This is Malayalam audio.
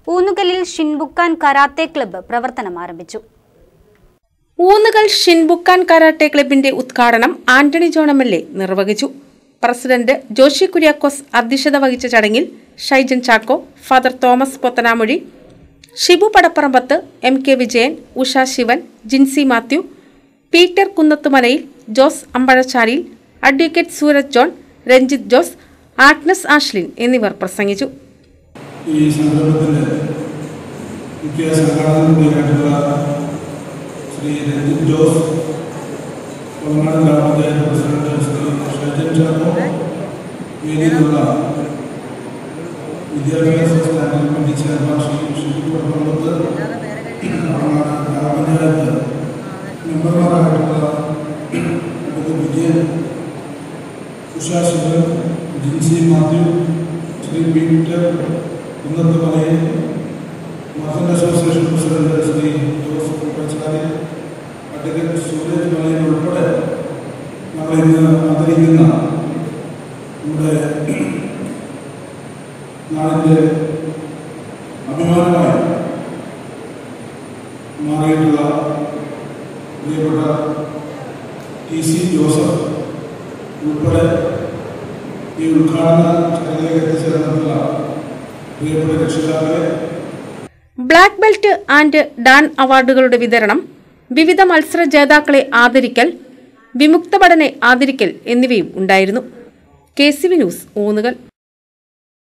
ഊന്നുകലിൽ ഷിൻബുക്കാൻ കരാത്തെ ക്ലബ്ബ് പ്രവർത്തനം ആരംഭിച്ചു ഊന്നുകൾ ഷിൻബുക്കാൻ കരാട്ടെ ക്ലബിന്റെ ഉദ്ഘാടനം Antony John M L A നിർവഹിച്ചു പ്രസിഡന്റ് ജോഷി കുര്യാക്കോസ് അധ്യക്ഷത വഹിച്ച ചടങ്ങിൽ Shaijan Chacko father Thomas Pothanamozhi Shibu Padapparambath M K Vijayan Usha Sivan Jincy Mathew Peter Kunnathumalayil Jose Ambazhachaliyil advocate Suraj John Ranjith Jose Agnes Ashlin എന്നിവർ പ്രസംഗിച്ചു ഈ സംരംഭത്തിൻ്റെ മുഖ്യ സംഘാടക കൂടിയായിട്ടുള്ള ശ്രീ രഞ്ജിത് ജോസ് കൊങ്ങാട് ഗ്രാമപഞ്ചായത്ത് പ്രസിഡന്റ് ശ്രീ ഷൈജൻ ചാക്കോ വേദിയിലുള്ള വിദ്യാഭ്യാസ standing committee chairman Shri Shibu Pattanath Kongad ഗ്രാമപഞ്ചായത്ത് മെമ്പർമാരായിട്ടുള്ള advocate Vijayan Usha Sivan Jincy Mathew Shri Peter Kunnath Malayil merchant association president Shri Joseph Pachari advocate Suraj Malayil ഉൾപ്പെടെ നമ്മളിന്ന് ആദരിക്കുന്ന നമ്മുടെ നാടിൻ്റെ അഭിമാനമായി മാറിയിട്ടുള്ള പ്രിയപ്പെട്ട ടി സി ജോസഫ് ഉൾപ്പെടെ ഈ ഉദ്ഘാടന ചടങ്ങിലേക്ക് എത്തിച്ചേർന്നിട്ടുള്ള പ്രിയപ്പെട്ട രക്ഷിതാക്കളെ ബ്ലാക്ക് ബെൽറ്റ് ആൻഡ് ഡാൻ അവാർഡുകളുടെ വിതരണം വിവിധ മത്സര ജേതാക്കളെ ആദരിക്കൽ വിമുക്ത പഠനെ ആദരിക്കൽ എന്നിവയും ഉണ്ടായിരുന്നു കെ സി വി ന്യൂസ് ഊന്നുകൾ